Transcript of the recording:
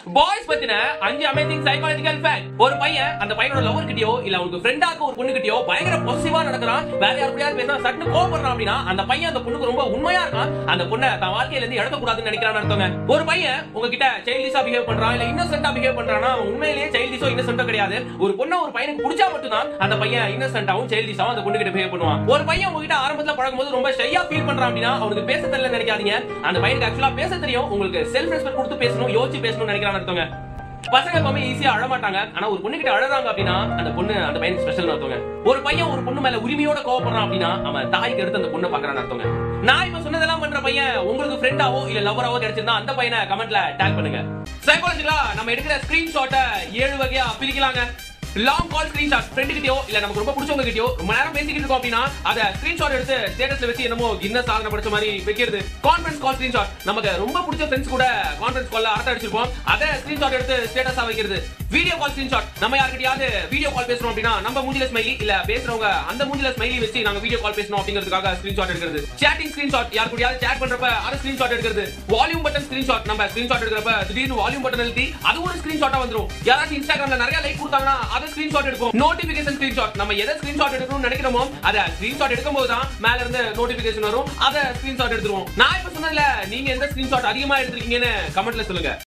boys பத்தின அஞ்சு amazing psychological fact ஒரு பையன் அந்த பையனோட லவர் கிட்டயோ இல்ல அவனுக்கு ஃப்ரெண்டா இருக்க ஒரு பொண்ணு கிட்டயோ பயங்கர பொசிட்டிவா நடக்கிறான் வேற யார் கூடயாவது பேசினா சட்டு கோவப்படுறான் அப்படின்னா அந்த பையன் அந்த பொண்ணுக்கு ரொம்ப உண்மையா இருக்கான் அந்த பொண்ணை தன் வாழ்க்கையில இருந்து இழக்க கூடாதுன்னு நினைக்கிறான்னு அர்த்தங்க ஒரு பையன் உங்ககிட்ட சைல்டிஷா பிஹேவ் பண்றான் இல்ல இன்னசென்ட்டா பிஹேவ் பண்றானா அவன் உண்மையிலேயே சைல்டிஷோ இன்னசென்ட்டோ கிடையாது ஒரு பொண்ணை ஒரு பையனுக்கு பிடிச்சா மட்டும்தான் அந்த பையன் இன்னசென்ட்டாவும் சைல்டிஷாவும் அந்த பொண்ணு கிட்ட பிஹேவ் பண்ணுவான் ஒரு பையன் உங்ககிட்ட ஆரம்பத்துல பழகும்போது ரொம்ப ஷையா ஃபீல் பண்றான் அப்படின்னா அவனுக்கு பேச தெரியல நினைக்காதீங்க அந்த பையனுக்கு ஆக்சுவலா பேச தெரியும் உங்களுக்கு செல்ஃப் ரெஸ்பெக்ட் கொடுத்து பேசணும் யோசிச்சு பேசணும்னு நினைக்கிறான்னு அர்த்தங்க பசங்க எப்பவுமே ஈஸியா அழ மாட்டாங்க ஆனா ஒரு பொண்ணு கிட்ட அழறாங்க அப்படின்னா அந்த பொண்ணு அந்த பையனுக்கு ஸ்பெஷல் அர்த்தங்க ஒரு பையன் ஒரு பொண்ணு மேல உரிமையோட கோவப்படுறான் அப்படின்னா அவன் தாய்க்கு எடுத்து அந்த பொண்ணை பாக்குறான்னு அர்த்தங்க நான் இப்ப சொன்னதெல்லாம் பண்ற பையன் உங்களுக்கு ஃப்ரெண்டாவோ இல்ல லவராவோ கிடைச்சிருந்தா அந்த பையனை கமெண்ட்ல டேக் பண்ணுங்க சைக்காலஜிக்கலா நம்ம எடுக்கிற ஸ்கிரீன்ஷாட்டை ஏழு வகையா பிரிக்கலாங்க லாங் கால் ஸ்கிரீன்ஷாட் ஃப்ரெண்டு கிட்டயோ இல்ல நமக்கு ரொம்ப பிடிச்சவங்க கிட்டயோ ரொம்ப நேரம் பேசிக்கிட்டு இருக்கோம் அப்படின்னா அத ஸ்கிரீன்ஷாட் எடுத்து ஸ்டேட்டஸ்ல வச்சு என்னமோ கின்னஸ் சாதனை படிச்ச மாதிரி வைக்கிறது கான்ஃபரன்ஸ் கால் ஸ்கிரீன்ஷாட் நமக்கு ரொம்ப பிடிச்ச ஃப்ரெண்ட்ஸ் கூட கான்ஃபரன்ஸ் கால்ல அரட்டை அடிச்சிருப்போம் அத ஸ்கிரீன்ஷாட் எடுத்து ஸ்டேட்டஸா வைக்கிறது வீடியோ கால் ஸ்கிரீன்ஷாட் நம்ம யார்கிட்டயாவது வீடியோ கால் பேசுறோம் அப்படின்னா நம்ம மூஞ்சில ஸ்மைலி இல்ல பேசுறவங்க அந்த மூஞ்சில ஸ்மைலி வச்சு நாங்க வீடியோ கால் பேசணும் அப்படிங்கிறதுக்காக ஸ்கிரீன்ஷாட் எடுக்கிறது சேட்டிங் ஸ்கிரீன்ஷாட் யார் கூடயாவது சேட் பண்றப்ப அத ஸ்கிரீன்ஷாட் எடுக்கிறது வால்யூம் பட்டன் ஸ்கிரீன்ஷாட் நம்ம ஸ்கிரீன்ஷாட் எடுக்கிறப்ப திடீர்னு வால்யூம் பட்டன் அழுத்தி அது ஒரு ஸ்கிரீன்ஷாட்டா வந்துரும் யாராச்சும் இன்ஸ்டாகிராம்ல நிறைய லைக் கொடுத்தாங்கன்னா அத ஸ்கிரீன்ஷாட் எடுப்போம் நோட்டிபிகேஷன் ஸ்கிரீன்ஷாட் நம்ம எதை ஸ்கிரீன்ஷாட் எடுக்கணும்னு நினைக்கிறோமோ அத ஸ்கிரீன்ஷாட் எடுக்கும்போது தான் மேல இருந்து நோட்டிபிகேஷன் வரும் அத ஸ்கிரீன்ஷாட் எடுத்துருவோம் நான் இப்ப சொன்னதுல நீங்க எந்த ஸ்கிரீன்ஷாட் அதிகமா எடுத்திருக்கீங்கன்னு கமெண்ட்ல சொல்லுங்க